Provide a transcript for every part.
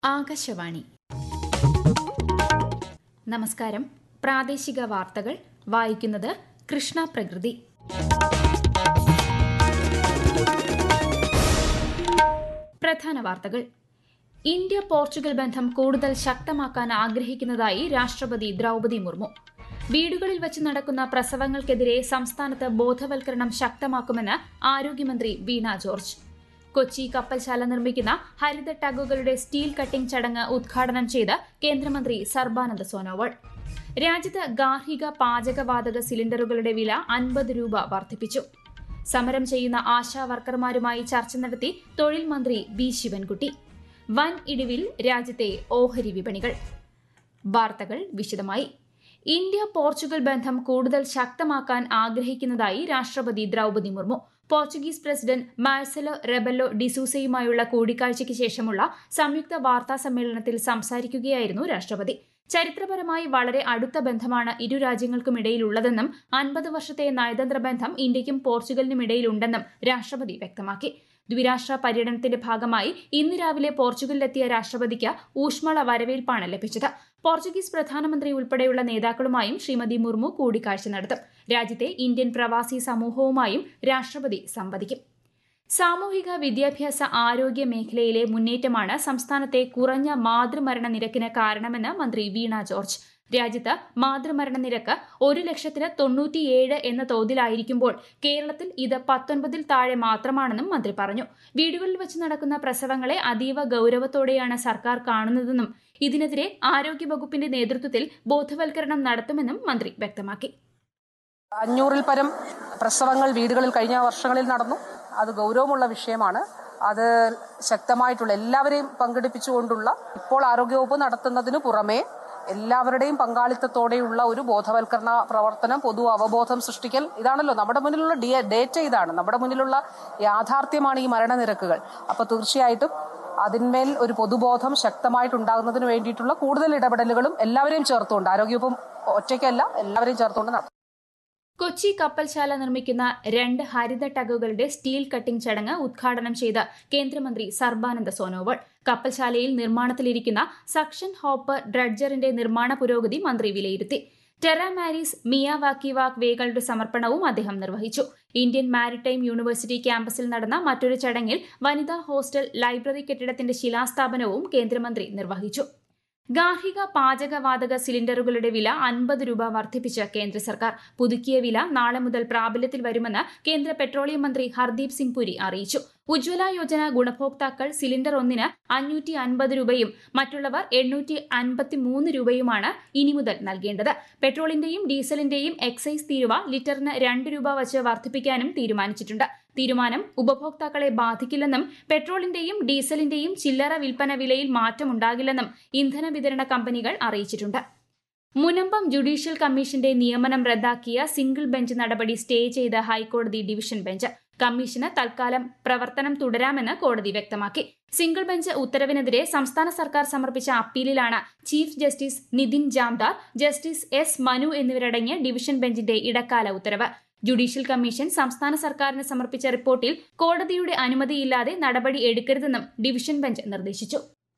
ആകാശവാണി നമസ്കാരം പ്രാദേശിക വാർത്തകൾ വായിക്കുന്നത് കൃഷ്ണ പ്രകൃതി പ്രധാന വാർത്തകൾ ഇന്ത്യ പോർച്ചുഗൽ ബന്ധം കൂടുതൽ ശക്തമാക്കാൻ ആഗ്രഹിക്കുന്നതായി രാഷ്ട്രപതി ദ്രൗപദി മുർമു വീടുകളിൽ വച്ച് നടക്കുന്ന പ്രസവങ്ങൾക്കെതിരെ സംസ്ഥാനത്ത് ബോധവൽക്കരണം ശക്തമാക്കുമെന്ന് ആരോഗ്യമന്ത്രി വീണ ജോർജ് കൊച്ചി കപ്പൽശാല നിർമ്മിക്കുന്ന ഹരിത ടാഗുകളുടെ സ്റ്റീൽ കട്ടിംഗ് ചടങ്ങ് ഉദ്ഘാടനം ചെയ്ത് കേന്ദ്രമന്ത്രി സർബാനന്ദ സോനോവാൾ രാജ്യത്ത് ഗാർഹിക പാചകവാതക സിലിണ്ടറുകളുടെ വില അൻപത് രൂപ വർദ്ധിപ്പിച്ചു സമരം ചെയ്യുന്ന ആശാ വർക്കർമാരുമായി ചർച്ച നടത്തി തൊഴിൽ മന്ത്രി വി ശിവൻകുട്ടി വൻ ഇടിവിൽ രാജ്യത്തെ ഓഹരി വിപണികൾ വാർത്തകൾ വിശദമായി ഇന്ത്യ പോർച്ചുഗൽ ബന്ധം കൂടുതൽ ശക്തമാക്കാൻ ആഗ്രഹിക്കുന്നതായി രാഷ്ട്രപതി Droupadi Murmu Portuguese president Marcelo Rebelo ഡിസൂസയുമായുള്ള കൂടിക്കാഴ്ചയ്ക്ക് ശേഷമുള്ള സംയുക്ത വാർത്താ സമ്മേളനത്തിൽ സംസാരിക്കുകയായിരുന്നു രാഷ്ട്രപതി ചരിത്രപരമായി വളരെ അടുത്ത ബന്ധമാണ് ഇരു രാജ്യങ്ങൾക്കുമിടയിലുള്ളതെന്നും അൻപത് വർഷത്തെ നയതന്ത്ര ബന്ധം ഇന്ത്യയ്ക്കും പോർച്ചുഗലിനുമിടയിലുണ്ടെന്നും രാഷ്ട്രപതി വ്യക്തമാക്കി ദ്വിരാഷ്ട്ര പര്യടനത്തിന്റെ ഭാഗമായി ഇന്ന് രാവിലെ പോർച്ചുഗലിലെത്തിയ രാഷ്ട്രപതിക്ക് ഊഷ്മള വരവേൽപ്പാണ് ലഭിച്ചത് പോർച്ചുഗീസ് പ്രധാനമന്ത്രി ഉൾപ്പെടെയുള്ള നേതാക്കളുമായും ശ്രീമതി മുർമു കൂടിക്കാഴ്ച നടത്തും രാജ്യത്തെ ഇന്ത്യൻ പ്രവാസി സമൂഹവുമായും രാഷ്ട്രപതി സംവദിക്കും സാമൂഹിക വിദ്യാഭ്യാസ ആരോഗ്യ മേഖലയിലെ മുന്നേറ്റമാണ് സംസ്ഥാനത്തെ കുറഞ്ഞ മാതൃമരണ നിരക്കിന് കാരണമെന്ന് മന്ത്രി വീണ ജോർജ് രാജ്യത്ത് മാതൃമരണ നിരക്ക് ഒരു ലക്ഷത്തിന് തൊണ്ണൂറ്റിയേഴ് എന്ന തോതിലായിരിക്കുമ്പോൾ കേരളത്തിൽ ഇത് പത്തൊൻപതിൽ താഴെ മാത്രമാണെന്നും മന്ത്രി പറഞ്ഞു വീടുകളിൽ വെച്ച് നടക്കുന്ന പ്രസവങ്ങളെ അതീവ ഗൌരവത്തോടെയാണ് സർക്കാർ കാണുന്നതെന്നും ഇതിനെതിരെ ആരോഗ്യവകുപ്പിന്റെ നേതൃത്വത്തിൽ ബോധവൽക്കരണം നടത്തുമെന്നും മന്ത്രി വ്യക്തമാക്കി അഞ്ഞൂറിൽ പരം പ്രസവങ്ങൾ വീടുകളിൽ കഴിഞ്ഞ വർഷങ്ങളിൽ നടന്നു അത് ഗൗരവമുള്ള വിഷയമാണ് അത് ശക്തമായിട്ടുള്ള എല്ലാവരെയും പങ്കെടുപ്പിച്ചുകൊണ്ടുള്ള ഇപ്പോൾ ആരോഗ്യവകുപ്പ് നടത്തുന്നതിന് പുറമെ എല്ലാവരുടെയും പങ്കാളിത്തത്തോടെയുള്ള ഒരു ബോധവൽക്കരണ പ്രവർത്തനം പൊതു അവബോധം സൃഷ്ടിക്കൽ ഇതാണല്ലോ നമ്മുടെ മുന്നിലുള്ള ഡേറ്റ ഇതാണ് നമ്മുടെ മുന്നിലുള്ള യാഥാർത്ഥ്യമാണ് ഈ മരണനിരക്കുകൾ അപ്പൊ തീർച്ചയായിട്ടും അതിന്മേൽ ഒരു പൊതുബോധം ശക്തമായിട്ടുണ്ടാകുന്നതിന് വേണ്ടിയിട്ടുള്ള കൂടുതൽ ഇടപെടലുകളും എല്ലാവരെയും ചേർത്തുകൊണ്ട് ആരോഗ്യവകുപ്പും ഒറ്റയ്ക്കല്ല എല്ലാവരെയും ചേർത്തുകൊണ്ട് നടത്തും കൊച്ചി കപ്പൽശാല നിർമ്മിക്കുന്ന രണ്ട് ഹരിത ടഗുകളുടെ സ്റ്റീൽ കട്ടിംഗ് ചടങ്ങ് ഉദ്ഘാടനം ചെയ്ത് കേന്ദ്രമന്ത്രി സർബാനന്ദ സോനോവാൾ കപ്പൽശാലയിൽ നിർമ്മാണത്തിലിരിക്കുന്ന സക്ഷൻ ഹോപ്പർ ഡ്രഡ്ജറിന്റെ നിർമ്മാണ പുരോഗതി മന്ത്രി വിലയിരുത്തി ടെറ മാരീസ് മിയാവാക്കി വാക്ക് വേകളുടെ സമർപ്പണവും അദ്ദേഹം നിർവഹിച്ചു ഇന്ത്യൻ മാരിടൈം യൂണിവേഴ്സിറ്റി ക്യാമ്പസിൽ നടന്ന മറ്റൊരു ചടങ്ങിൽ വനിതാ ഹോസ്റ്റൽ ലൈബ്രറി കെട്ടിടത്തിന്റെ ശിലാസ്ഥാപനവും കേന്ദ്രമന്ത്രി നിർവഹിച്ചു ഗാർഹിക പാചകവാതക സിലിണ്ടറുകളുടെ വില അൻപത് രൂപ വർദ്ധിപ്പിച്ച് കേന്ദ്ര സർക്കാർ പുതുക്കിയ വില നാളെ മുതൽ പ്രാബല്യത്തിൽ വരുമെന്ന് കേന്ദ്ര പെട്രോളിയം മന്ത്രി ഹർദീപ് സിംഗ് പുരി അറിയിച്ചു ഉജ്ജ്വല യോജന ഗുണഭോക്താക്കൾ സിലിണ്ടർ ഒന്നിന് അഞ്ഞൂറ്റി അൻപത് രൂപയും മറ്റുള്ളവർ എണ്ണൂറ്റി അൻപത്തി മൂന്ന് രൂപയുമാണ് ഇനി മുതൽ നൽകേണ്ടത് പെട്രോളിന്റെയും ഡീസലിന്റെയും എക്സൈസ് തീരുവ ലിറ്ററിന് രണ്ട് രൂപ വച്ച് വർദ്ധിപ്പിക്കാനും തീരുമാനിച്ചിട്ടുണ്ട് തീരുമാനം ഉപഭോക്താക്കളെ ബാധിക്കില്ലെന്നും പെട്രോളിന്റെയും ഡീസലിന്റെയും ചില്ലറ വിൽപ്പന വിലയിൽ മാറ്റമുണ്ടാകില്ലെന്നും ഇന്ധന വിതരണ കമ്പനികൾ അറിയിച്ചിട്ടുണ്ട് മുനമ്പം ജുഡീഷ്യൽ കമ്മീഷന്റെ നിയമനം റദ്ദാക്കിയ സിംഗിൾ ബെഞ്ച് നടപടി സ്റ്റേ ചെയ്ത ഹൈക്കോടതി ഡിവിഷൻ ബെഞ്ച് കമ്മീഷന് തൽക്കാലം പ്രവർത്തനം തുടരാമെന്ന് കോടതി വ്യക്തമാക്കി സിംഗിൾ ബെഞ്ച് ഉത്തരവിനെതിരെ സംസ്ഥാന സർക്കാർ സമർപ്പിച്ച അപ്പീലിലാണ് chief justice Nitin Jamdar justice S Manu എന്നിവരടങ്ങിയ ഡിവിഷൻ ബെഞ്ചിന്റെ ഇടക്കാല ഉത്തരവ് ജുഡീഷ്യൽ കമ്മീഷൻ സംസ്ഥാന സർക്കാരിന് സമർപ്പിച്ച റിപ്പോർട്ടിൽ കോടതിയുടെ അനുമതിയില്ലാതെ നടപടി എടുക്കരുതെന്നും ഡിവിഷൻ ബെഞ്ച് നിർദ്ദേശിച്ചു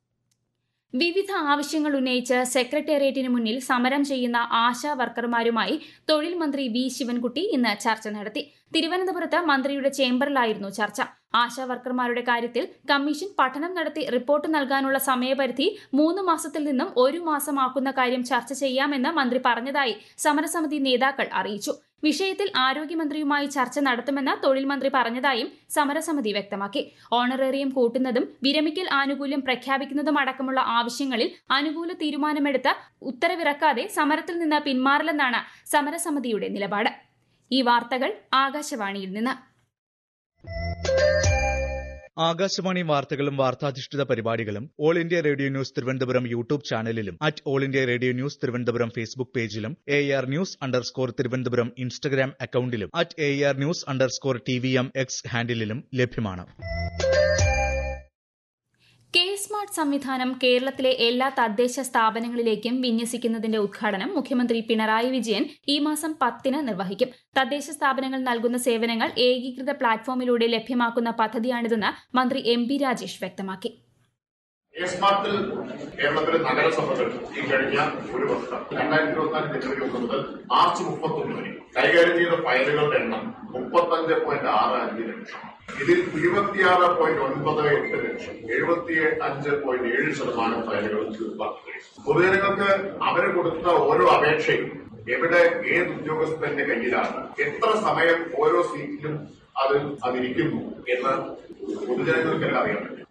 വിവിധ ആവശ്യങ്ങൾ ഉന്നയിച്ച് സെക്രട്ടേറിയറ്റിന് മുന്നിൽ സമരം ചെയ്യുന്ന ആശാ വർക്കർമാരുമായി തൊഴിൽ മന്ത്രി വി ശിവൻകുട്ടി ഇന്ന് ചർച്ച നടത്തി തിരുവനന്തപുരത്ത് മന്ത്രിയുടെ ചേംബറിലായിരുന്നു ചർച്ച ആശാ വർക്കർമാരുടെ കാര്യത്തിൽ കമ്മീഷൻ പഠനം നടത്തി റിപ്പോർട്ട് നൽകാനുള്ള സമയപരിധി മൂന്ന് മാസത്തിൽ നിന്നും ഒരു മാസമാക്കുന്ന കാര്യം ചർച്ച ചെയ്യാമെന്ന് മന്ത്രി പറഞ്ഞതായി സമരസമിതി നേതാക്കൾ അറിയിച്ചു വിഷയത്തിൽ ആരോഗ്യമന്ത്രിയുമായി ചർച്ച നടത്തുമെന്ന് തൊഴിൽ മന്ത്രി പറഞ്ഞതായും സമരസമിതി വ്യക്തമാക്കി ഓണറേറിയം കൂട്ടുന്നതും വിരമിക്കൽ ആനുകൂല്യം പ്രഖ്യാപിക്കുന്നതും അടക്കമുള്ള ആവശ്യങ്ങളിൽ അനുകൂല തീരുമാനമെടുത്ത് ഉത്തരവിറക്കാതെ സമരത്തിൽ നിന്ന് പിന്മാറില്ലെന്നാണ് സമരസമിതിയുടെ നിലപാട് ഈ വാർത്തകൾ ആകാശവാണിയിൽ നിന്ന് ആകാശവാണി വാർത്തകളും വാർത്താധിഷ്ഠിത പരിപാടികളും all India radio news Thiruvananthapuram YouTube ചാനലിലും at all India radio news Thiruvananthapuram Facebook പേജിലും A R news underscore Thiruvananthapuram Instagram അക്കൌണ്ടിലും at A R news underscore T V M X ഹാൻഡിലും ലഭ്യമാണ് കെ സ്മാർട്ട് സംവിധാനം കേരളത്തിലെ എല്ലാ തദ്ദേശ സ്ഥാപനങ്ങളിലേക്കും വിന്യസിക്കുന്നതിന്റെ ഉദ്ഘാടനം മുഖ്യമന്ത്രി പിണറായി വിജയൻ ഈ മാസം പത്തിന് നിർവഹിക്കും തദ്ദേശ സ്ഥാപനങ്ങൾ നൽകുന്ന സേവനങ്ങൾ ഏകീകൃത പ്ലാറ്റ്ഫോമിലൂടെ ലഭ്യമാക്കുന്ന പദ്ധതിയാണിതെന്ന് മന്ത്രി എം ബി രാജേഷ് വ്യക്തമാക്കി എ സ്മാർട്ടിൽ കേരളത്തിലെ നഗരസഭകൾ ഈ കഴിഞ്ഞ ഒരു വർഷം രണ്ടായിരത്തി ഇരുപത്തിനാല് ജനുവരി ഒന്ന് മുതൽ മാർച്ച് മുപ്പത്തൊന്ന് വരെ കൈകാര്യം ചെയ്ത ഫയലുകളുടെ എണ്ണം മുപ്പത്തഞ്ച് പോയിന്റ് ആറ് അഞ്ച് ലക്ഷം ഇതിൽ ഇരുപത്തിയാറ് പോയിന്റ് ഒൻപത് എട്ട് ലക്ഷം എഴുപത്തി അഞ്ച് പോയിന്റ് ഏഴ് ശതമാനം ഫയലുകൾ തീർപ്പാക്കി കഴിഞ്ഞു പൊതുജനങ്ങൾക്ക് അവർ കൊടുത്ത ഓരോ അപേക്ഷയും എവിടെ ഏത് ഉദ്യോഗസ്ഥന്റെ കയ്യിലാണ് എത്ര സമയം ഓരോ സീറ്റിലും അത് അതിരിക്കുന്നു എന്ന് പൊതുജനങ്ങൾക്കെല്ലാം അറിയാൻ പറ്റും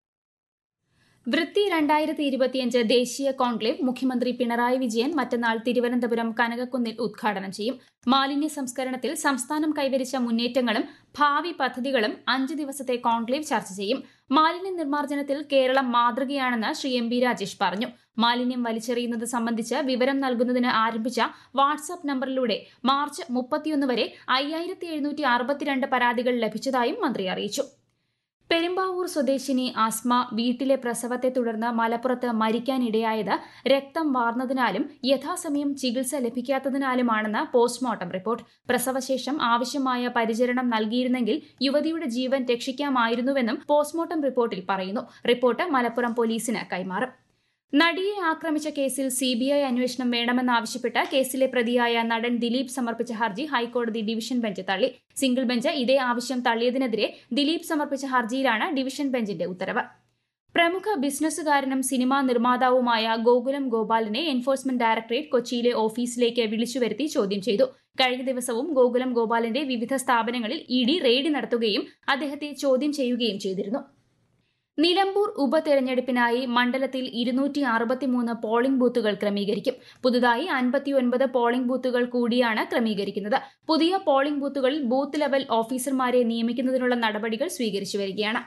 വൃത്തി രണ്ടായിരത്തി ഇരുപത്തിയഞ്ച് ദേശീയ കോൺക്ലേവ് മുഖ്യമന്ത്രി പിണറായി വിജയൻ മറ്റന്നാൾ തിരുവനന്തപുരം കനകക്കുന്നിൽ ഉദ്ഘാടനം ചെയ്യും മാലിന്യ സംസ്കരണത്തിൽ സംസ്ഥാനം കൈവരിച്ച മുന്നേറ്റങ്ങളും ഭാവി പദ്ധതികളും അഞ്ച് ദിവസത്തെ കോൺക്ലേവ് ചർച്ച ചെയ്യും മാലിന്യ നിർമ്മാർജ്ജനത്തിൽ കേരളം മാതൃകയാണെന്ന് ശ്രീ എം ബി രാജേഷ് പറഞ്ഞു മാലിന്യം വലിച്ചെറിയുന്നത് സംബന്ധിച്ച് വിവരം നൽകുന്നതിന് ആരംഭിച്ച വാട്സ്ആപ്പ് നമ്പറിലൂടെ മാർച്ച് മുപ്പത്തിയൊന്ന് വരെ അയ്യായിരത്തി എഴുന്നൂറ്റി അറുപത്തിരണ്ട് പരാതികൾ ലഭിച്ചതായും മന്ത്രി അറിയിച്ചു പെരുമ്പാവൂർ സ്വദേശിനി ആസ്മ വീട്ടിലെ പ്രസവത്തെ തുടർന്ന് മലപ്പുറത്ത് മരിക്കാനിടയായത് രക്തം വാർന്നതിനാലും യഥാസമയം ചികിത്സ ലഭിക്കാത്തതിനാലുമാണെന്ന് പോസ്റ്റ്മോർട്ടം റിപ്പോർട്ട് പ്രസവശേഷം ആവശ്യമായ പരിചരണം നൽകിയിരുന്നെങ്കിൽ യുവതിയുടെ ജീവൻ രക്ഷിക്കാമായിരുന്നുവെന്നും പോസ്റ്റ്മോർട്ടം റിപ്പോർട്ടിൽ പറയുന്നു റിപ്പോർട്ട് മലപ്പുറം പോലീസിന് കൈമാറും നടിയെ ആക്രമിച്ച കേസിൽ സിബിഐ അന്വേഷണം വേണമെന്നാവശ്യപ്പെട്ട് കേസിലെ പ്രതിയായ നടൻ ദിലീപ് സമർപ്പിച്ച ഹർജി ഹൈക്കോടതി ഡിവിഷൻ ബെഞ്ച് തള്ളി സിംഗിൾ ബെഞ്ച് ഇതേ ആവശ്യം തള്ളിയതിനെതിരെ ദിലീപ് സമർപ്പിച്ച ഹർജിയിലാണ് ഡിവിഷൻ ബെഞ്ചിന്റെ ഉത്തരവ് പ്രമുഖ ബിസിനസ്സുകാരനും സിനിമാ നിർമ്മാതാവുമായ ഗോകുലം ഗോപാലിനെ എൻഫോഴ്സ്മെന്റ് ഡയറക്ടറേറ്റ് കൊച്ചിയിലെ ഓഫീസിലേക്ക് വിളിച്ചുവരുത്തി ചോദ്യം ചെയ്തു കഴിഞ്ഞ ദിവസവും ഗോകുലം ഗോപാലിന്റെ വിവിധ സ്ഥാപനങ്ങളിൽ ഇ ഡി റെയ്ഡ് നടത്തുകയും അദ്ദേഹത്തെ ചോദ്യം ചെയ്യുകയും ചെയ്തിരുന്നു നിലമ്പൂർ ഉപതെരഞ്ഞെടുപ്പിനായി മണ്ഡലത്തിൽ ഇരുന്നൂറ്റി അറുപത്തിമൂന്ന് പോളിംഗ് ബൂത്തുകൾ ക്രമീകരിക്കും പുതുതായി അൻപത്തിയൊൻപത് പോളിംഗ് ബൂത്തുകൾ കൂടിയാണ് ക്രമീകരിക്കുന്നത് പുതിയ പോളിംഗ് ബൂത്തുകളിൽ ബൂത്ത് ലെവൽ ഓഫീസർമാരെ നിയമിക്കുന്നതിനുള്ള നടപടികൾ സ്വീകരിച്ചു വരികയാണ്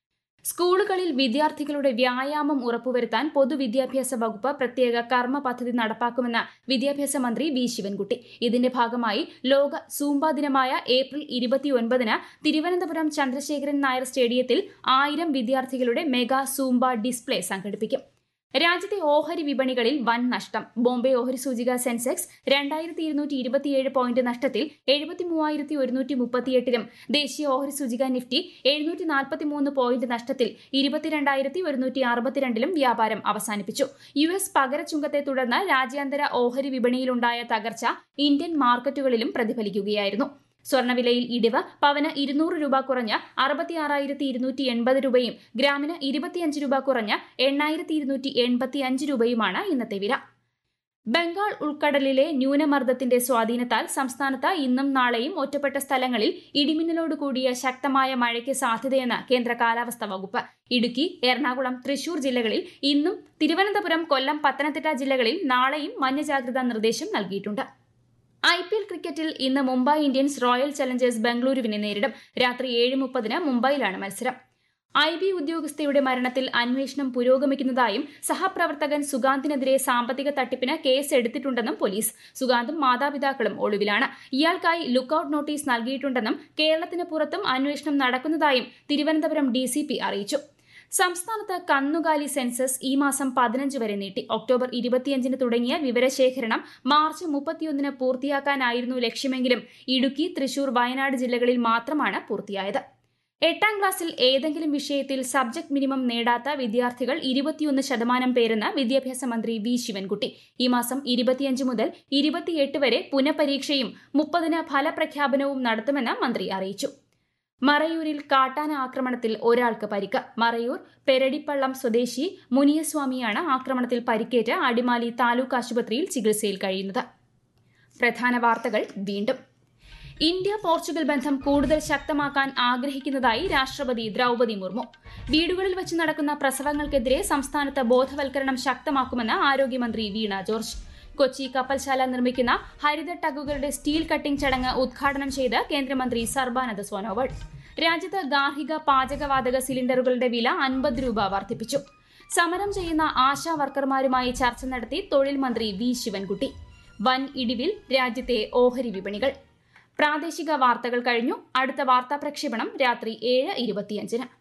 സ്കൂളുകളിൽ വിദ്യാർത്ഥികളുടെ വ്യായാമം ഉറപ്പുവരുത്താൻ പൊതുവിദ്യാഭ്യാസ വകുപ്പ് പ്രത്യേക കർമ്മ പദ്ധതി നടപ്പാക്കുമെന്ന് വിദ്യാഭ്യാസ മന്ത്രി വി ശിവൻകുട്ടി ഇതിന്റെ ഭാഗമായി ലോക സൂംബ ദിനമായ ഏപ്രിൽ ഇരുപത്തിയൊൻപതിന് തിരുവനന്തപുരം ചന്ദ്രശേഖരൻ നായർ സ്റ്റേഡിയത്തിൽ ആയിരം വിദ്യാർത്ഥികളുടെ മെഗാ സൂംബ ഡിസ്പ്ലേ സംഘടിപ്പിക്കും രാജ്യത്തെ ഓഹരി വിപണികളിൽ വൻ നഷ്ടം ബോംബെ ഓഹരി സൂചിക സെൻസെക്സ് രണ്ടായിരത്തി ഇരുന്നൂറ്റി ഇരുപത്തിയേഴ് പോയിന്റ് നഷ്ടത്തിൽ എഴുപത്തി മൂവായിരത്തി ഒരുന്നൂറ്റി മുപ്പത്തിയെട്ടിലും ദേശീയ ഓഹരി സൂചിക നിഫ്റ്റി എഴുന്നൂറ്റി നാൽപ്പത്തിമൂന്ന് പോയിന്റ് നഷ്ടത്തിൽ ഇരുപത്തിരണ്ടായിരത്തി ഒരുന്നൂറ്റി അറുപത്തിരണ്ടിലും വ്യാപാരം അവസാനിപ്പിച്ചു യു എസ് പകരച്ചുങ്കത്തെ തുടർന്ന് രാജ്യാന്തര ഓഹരി വിപണിയിലുണ്ടായ തകർച്ച ഇന്ത്യൻ മാർക്കറ്റുകളിലും പ്രതിഫലിക്കുകയായിരുന്നു സ്വർണ്ണവിലയിൽ ഇടിവ് പവന് ഇരുന്നൂറ് രൂപ കുറഞ്ഞ് അറുപത്തിയാറായിരത്തി ഇരുന്നൂറ്റി എൺപത് രൂപയും ഗ്രാമിന് ഇരുപത്തിയഞ്ച് രൂപ കുറഞ്ഞ് എണ്ണായിരത്തി ഇരുന്നൂറ്റി എൺപത്തി അഞ്ച് രൂപയുമാണ് ഇന്നത്തെ വില ബംഗാൾ ഉൾക്കടലിലെ ന്യൂനമർദ്ദത്തിന്റെ സ്വാധീനത്താൽ സംസ്ഥാനത്ത് ഇന്നും നാളെയും ഒറ്റപ്പെട്ട സ്ഥലങ്ങളിൽ ഇടിമിന്നലോട് കൂടിയ ശക്തമായ മഴയ്ക്ക് സാധ്യതയെന്ന് കേന്ദ്ര കാലാവസ്ഥാ വകുപ്പ് ഇടുക്കി എറണാകുളം തൃശൂർ ജില്ലകളിൽ ഇന്നും തിരുവനന്തപുരം കൊല്ലം പത്തനംതിട്ട ജില്ലകളിൽ നാളെയും മഞ്ഞ ജാഗ്രതാ നിർദ്ദേശം നൽകിയിട്ടുണ്ട് ഐ പി എൽ ക്രിക്കറ്റിൽ ഇന്ന് മുംബൈ ഇന്ത്യൻസ് റോയൽ ചലഞ്ചേഴ്സ് ബംഗളൂരുവിനെ നേരിടും രാത്രി ഏഴ് മുപ്പതിന് മുംബൈയിലാണ് മത്സരം ഐ ബി ഉദ്യോഗസ്ഥയുടെ മരണത്തിൽ അന്വേഷണം പുരോഗമിക്കുന്നതായും സഹപ്രവർത്തകൻ സുഗാന്തിനെതിരെ സാമ്പത്തിക തട്ടിപ്പിന് കേസ് എടുത്തിട്ടുണ്ടെന്നും പോലീസ് സുഗാന്തും മാതാപിതാക്കളും ഒളിവിലാണ് ഇയാൾക്കായി ലുക്കൌട്ട് നോട്ടീസ് നൽകിയിട്ടുണ്ടെന്നും കേരളത്തിന് പുറത്തും അന്വേഷണം നടക്കുന്നതായും തിരുവനന്തപുരം ഡി അറിയിച്ചു സംസ്ഥാനത്ത് കന്നുകാലി സെൻസസ് ഈ മാസം പതിനഞ്ച് വരെ നീട്ടി ഒക്ടോബർ ഇരുപത്തിയഞ്ചിന് തുടങ്ങിയ വിവരശേഖരണം മാർച്ച് മുപ്പത്തിയൊന്നിന് പൂർത്തിയാക്കാനായിരുന്നു ലക്ഷ്യമെങ്കിലും ഇടുക്കി തൃശൂർ വയനാട് ജില്ലകളിൽ മാത്രമാണ് പൂർത്തിയായത് എട്ടാം ക്ലാസ്സിൽ ഏതെങ്കിലും വിഷയത്തിൽ സബ്ജക്ട് മിനിമം നേടാത്ത വിദ്യാർത്ഥികൾ ഇരുപത്തിയൊന്ന് ശതമാനം പേരെന്ന് വിദ്യാഭ്യാസ മന്ത്രി വി ശിവൻകുട്ടി ഈ മാസം ഇരുപത്തിയഞ്ച് മുതൽ ഇരുപത്തിയെട്ട് വരെ പുനഃപരീക്ഷയും മുപ്പതിന് ഫലപ്രഖ്യാപനവും നടത്തുമെന്ന് മന്ത്രി അറിയിച്ചു മറയൂരിൽ കാട്ടാന ആക്രമണത്തിൽ ഒരാൾക്ക് പരിക്ക് മറയൂർ പെരടിപ്പള്ളം സ്വദേശി മുനിയസ്വാമിയാണ് ആക്രമണത്തിൽ പരിക്കേറ്റ് അടിമാലി താലൂക്ക് ആശുപത്രിയിൽ ചികിത്സയിൽ കഴിയുന്നത് പ്രധാന വാർത്തകൾ വീണ്ടും ഇന്ത്യ പോർച്ചുഗൽ ബന്ധം കൂടുതൽ ശക്തമാക്കാൻ ആഗ്രഹിക്കുന്നതായി രാഷ്ട്രപതി ദ്രൗപതി മുർമു വീടുകളിൽ വെച്ച് നടക്കുന്ന പ്രസവങ്ങൾക്കെതിരെ സംസ്ഥാനത്ത് ബോധവൽക്കരണം ശക്തമാക്കുമെന്ന് ആരോഗ്യമന്ത്രി വീണ ജോർജ് കൊച്ചി കപ്പൽശാല നിർമ്മിക്കുന്ന ഹരിത ടഗുകളുടെ സ്റ്റീൽ കട്ടിംഗ് ചടങ്ങ് ഉദ്ഘാടനം ചെയ്ത് കേന്ദ്രമന്ത്രി സർബാനന്ദ സോനോവാൾ രാജ്യത്ത് ഗാർഹിക പാചകവാതക സിലിണ്ടറുകളുടെ വില അൻപത് രൂപ വർദ്ധിപ്പിച്ചു സമരം ചെയ്യുന്ന ആശാ വർക്കർമാരുമായി ചർച്ച നടത്തി തൊഴിൽ മന്ത്രി വി ശിവൻകുട്ടി വൻ ഇടിവിൽ രാജ്യത്തെ ഓഹരി വിപണികൾ പ്രാദേശിക വാർത്തകൾ കഴിഞ്ഞു അടുത്ത വാർത്താ പ്രക്ഷേപണം രാത്രി ഏഴ് ഇരുപത്തിയഞ്ചിന്